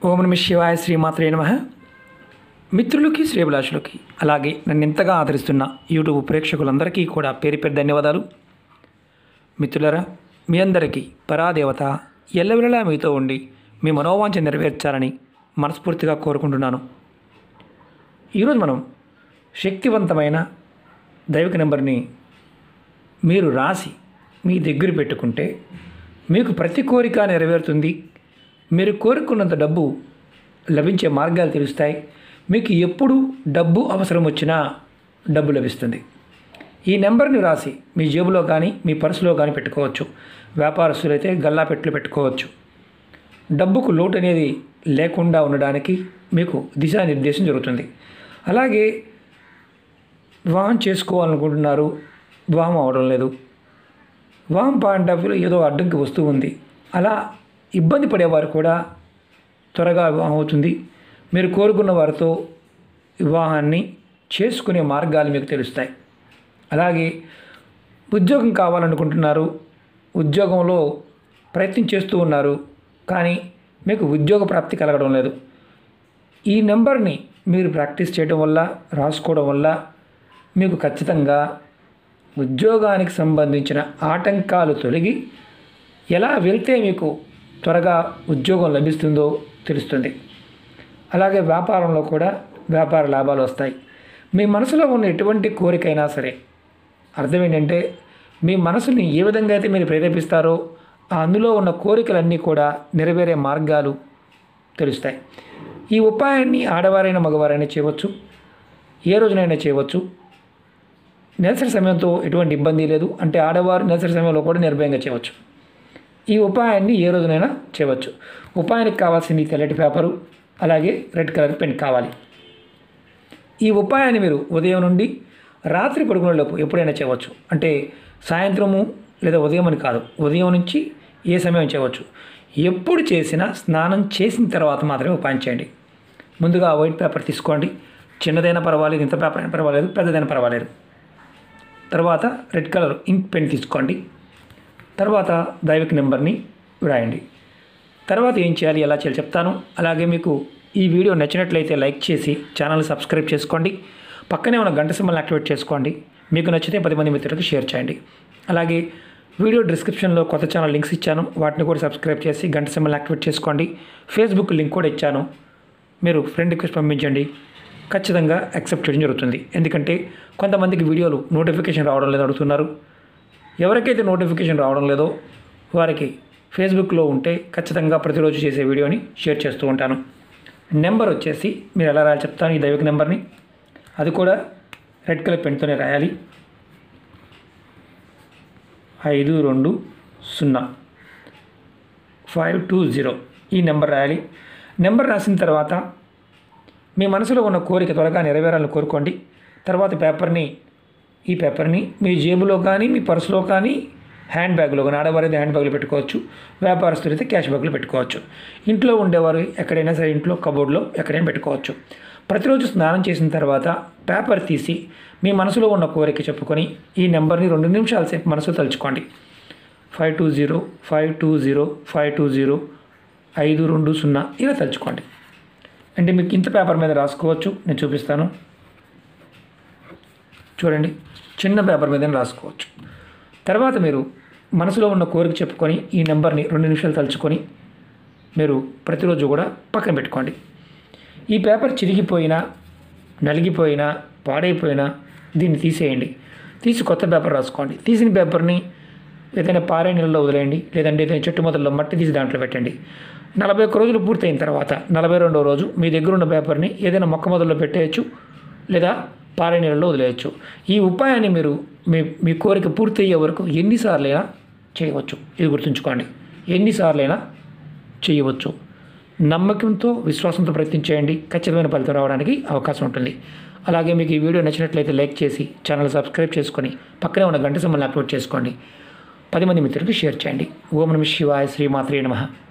ఓం నమ శివాయ శ్రీమాత్రే నమ మిత్రులకి శ్రేభిలాషులకి అలాగే నన్ను ఎంతగా ఆదరిస్తున్న యూట్యూబ్ ప్రేక్షకులందరికీ కూడా పేరు పేరు ధన్యవాదాలు మిత్రులరా మీ అందరికీ పరాదేవత ఎల్లవెల్లలా మీతో ఉండి మీ మనోవాంఛ నెరవేర్చాలని మనస్ఫూర్తిగా కోరుకుంటున్నాను ఈరోజు మనం శక్తివంతమైన దైవిక నెంబర్ని మీరు రాసి మీ దగ్గర పెట్టుకుంటే మీకు ప్రతి కోరిక నెరవేరుతుంది మీరు కోరుకున్నంత డబ్బు లభించే మార్గాలు తెలుస్తాయి మీకు ఎప్పుడు డబ్బు అవసరం వచ్చినా డబ్బు లభిస్తుంది ఈ నెంబర్ని రాసి మీ జేబులో కానీ మీ పర్సులో కానీ పెట్టుకోవచ్చు వ్యాపారస్తులైతే గల్లా పెట్లు పెట్టుకోవచ్చు డబ్బుకు లోటు అనేది లేకుండా ఉండడానికి మీకు దిశానిర్దేశం జరుగుతుంది అలాగే వివాహం చేసుకోవాలనుకుంటున్నారు వివాహం అవడం లేదు వివాహం పాయింట్ ఆఫ్ వ్యూలో ఏదో అడ్డంకి వస్తూ ఉంది అలా ఇబ్బంది పడేవారు కూడా త్వరగా వివాహం అవుతుంది మీరు కోరుకున్న వారితో వివాహాన్ని చేసుకునే మార్గాలు మీకు తెలుస్తాయి అలాగే ఉద్యోగం కావాలనుకుంటున్నారు ఉద్యోగంలో ప్రయత్నం చేస్తూ ఉన్నారు కానీ మీకు ఉద్యోగ ప్రాప్తి కలగడం లేదు ఈ నెంబర్ని మీరు ప్రాక్టీస్ చేయడం వల్ల రాసుకోవడం వల్ల మీకు ఖచ్చితంగా ఉద్యోగానికి సంబంధించిన ఆటంకాలు తొలగి ఎలా వెళ్తే మీకు త్వరగా ఉద్యోగం లభిస్తుందో తెలుస్తుంది అలాగే వ్యాపారంలో కూడా వ్యాపార లాభాలు వస్తాయి మీ మనసులో ఉన్న ఎటువంటి కోరికైనా సరే అర్థం ఏంటంటే మీ మనసుని ఏ విధంగా అయితే మీరు ప్రేరేపిస్తారో ఆ అందులో ఉన్న కోరికలన్నీ కూడా నెరవేరే మార్గాలు తెలుస్తాయి ఈ ఉపాయాన్ని ఆడవారైనా మగవారైనా చేయవచ్చు ఏ రోజునైనా చేయవచ్చు నెలసరి సమయంతో ఎటువంటి ఇబ్బంది లేదు అంటే ఆడవారు నెలసరి సమయంలో కూడా నిర్భయంగా చేయవచ్చు ఈ ఉపాయాన్ని ఏ రోజునైనా చేయవచ్చు ఉపాయానికి కావాల్సింది తెల్లటి పేపరు అలాగే రెడ్ కలర్ పెన్ కావాలి ఈ ఉపాయాన్ని మీరు ఉదయం నుండి రాత్రి పడుకునేలోపు ఎప్పుడైనా చేయవచ్చు అంటే సాయంత్రము లేదా ఉదయం అని కాదు ఉదయం నుంచి ఏ సమయం చేయవచ్చు ఎప్పుడు చేసినా స్నానం చేసిన తర్వాత మాత్రమే ఉపాయం చేయండి ముందుగా వైట్ పేపర్ తీసుకోండి చిన్నదైనా పర్వాలేదు ఇంత పేపర్ అయినా పర్వాలేదు పెద్దదైనా పర్వాలేదు తర్వాత రెడ్ కలర్ ఇంక్ పెన్ తీసుకోండి తర్వాత దైవిక నెంబర్ని వ్రాయండి తర్వాత ఏం చేయాలి ఎలా చేయాలి చెప్తాను అలాగే మీకు ఈ వీడియో నచ్చినట్లయితే లైక్ చేసి ఛానల్ సబ్స్క్రైబ్ చేసుకోండి పక్కనే ఉన్న గంట సింబల్ యాక్టివేట్ చేసుకోండి మీకు నచ్చితే పది మంది మిత్రులకు షేర్ చేయండి అలాగే వీడియో డిస్క్రిప్షన్లో కొత్త ఛానల్ లింక్స్ ఇచ్చాను వాటిని కూడా సబ్స్క్రైబ్ చేసి గంట సింబల్ యాక్టివేట్ చేసుకోండి ఫేస్బుక్ లింక్ కూడా ఇచ్చాను మీరు ఫ్రెండ్ రిక్వెస్ట్ పంపించండి ఖచ్చితంగా యాక్సెప్ట్ చేయడం జరుగుతుంది ఎందుకంటే కొంతమందికి వీడియోలు నోటిఫికేషన్ రావడం లేదు అడుగుతున్నారు ఎవరికైతే నోటిఫికేషన్ రావడం లేదో వారికి ఫేస్బుక్లో ఉంటే ఖచ్చితంగా ప్రతిరోజు చేసే వీడియోని షేర్ చేస్తూ ఉంటాను నెంబర్ వచ్చేసి మీరు ఎలా రాయాలి చెప్తాను ఈ దైవిక నెంబర్ని అది కూడా రెడ్ కలర్ పెన్తోనే రాయాలి ఐదు రెండు సున్నా ఫైవ్ టూ జీరో ఈ నెంబర్ రాయాలి నెంబర్ రాసిన తర్వాత మీ మనసులో ఉన్న కోరిక త్వరగా నెరవేరాలని కోరుకోండి తర్వాత పేపర్ని ఈ పేపర్ని మీ జేబులో కానీ మీ పర్సులో కానీ హ్యాండ్ బ్యాగ్లో కానీ ఆడవారైతే హ్యాండ్ బ్యాగ్లో పెట్టుకోవచ్చు వ్యాపారస్తులు అయితే క్యాష్ బ్యాగ్లో పెట్టుకోవచ్చు ఇంట్లో ఉండేవారు ఎక్కడైనా సరే ఇంట్లో కబోర్డ్లో ఎక్కడైనా పెట్టుకోవచ్చు ప్రతిరోజు స్నానం చేసిన తర్వాత పేపర్ తీసి మీ మనసులో ఉన్న కోరిక చెప్పుకొని ఈ నెంబర్ని రెండు నిమిషాల సేపు మనసులో తలుచుకోండి five two zero five two zero five two zero ఐదు రెండు సున్నా ఇలా తలుచుకోండి అంటే మీకు ఇంత పేపర్ మీద రాసుకోవచ్చు నేను చూపిస్తాను చూడండి చిన్న పేపర్ మీద రాసుకోవచ్చు తర్వాత మీరు మనసులో ఉన్న కోరిక చెప్పుకొని ఈ నెంబర్ని రెండు నిమిషాలు తలుచుకొని మీరు ప్రతిరోజు కూడా పక్కన పెట్టుకోండి ఈ పేపర్ చిరిగిపోయినా నలిగిపోయినా పాడైపోయినా దీన్ని తీసేయండి తీసి కొత్త పేపర్ రాసుకోండి తీసిన పేపర్ని ఏదైనా పారే నీళ్ళలో వదిలేయండి లేదంటే ఏదైనా చెట్టు మొదల్లో మట్టి తీసి దాంట్లో పెట్టండి నలభై ఒక్క రోజులు పూర్తయిన తర్వాత నలభై రెండవ రోజు మీ దగ్గర ఉన్న పేపర్ని ఏదైనా మొక్క మొదల్లో పెట్టేయచ్చు లేదా పారే నీళ్ళలో వదిలేయచ్చు ఈ ఉపాయాన్ని మీరు మీ మీ కోరిక పూర్తయ్యే వరకు ఎన్నిసార్లైనా చేయవచ్చు ఇది గుర్తుంచుకోండి ఎన్నిసార్లైనా చేయవచ్చు నమ్మకంతో విశ్వాసంతో ప్రయత్నించేయండి ఖచ్చితమైన ఫలితం రావడానికి అవకాశం ఉంటుంది అలాగే మీకు ఈ వీడియో నచ్చినట్లయితే లైక్ చేసి ఛానల్ సబ్స్క్రైబ్ చేసుకొని పక్కనే ఉన్న గంట సంబంధం యాక్టివేట్ చేసుకోండి పది మంది మిత్రులకు షేర్ చేయండి ఓం నమ శివాయ శ్రీమాత్రే నమః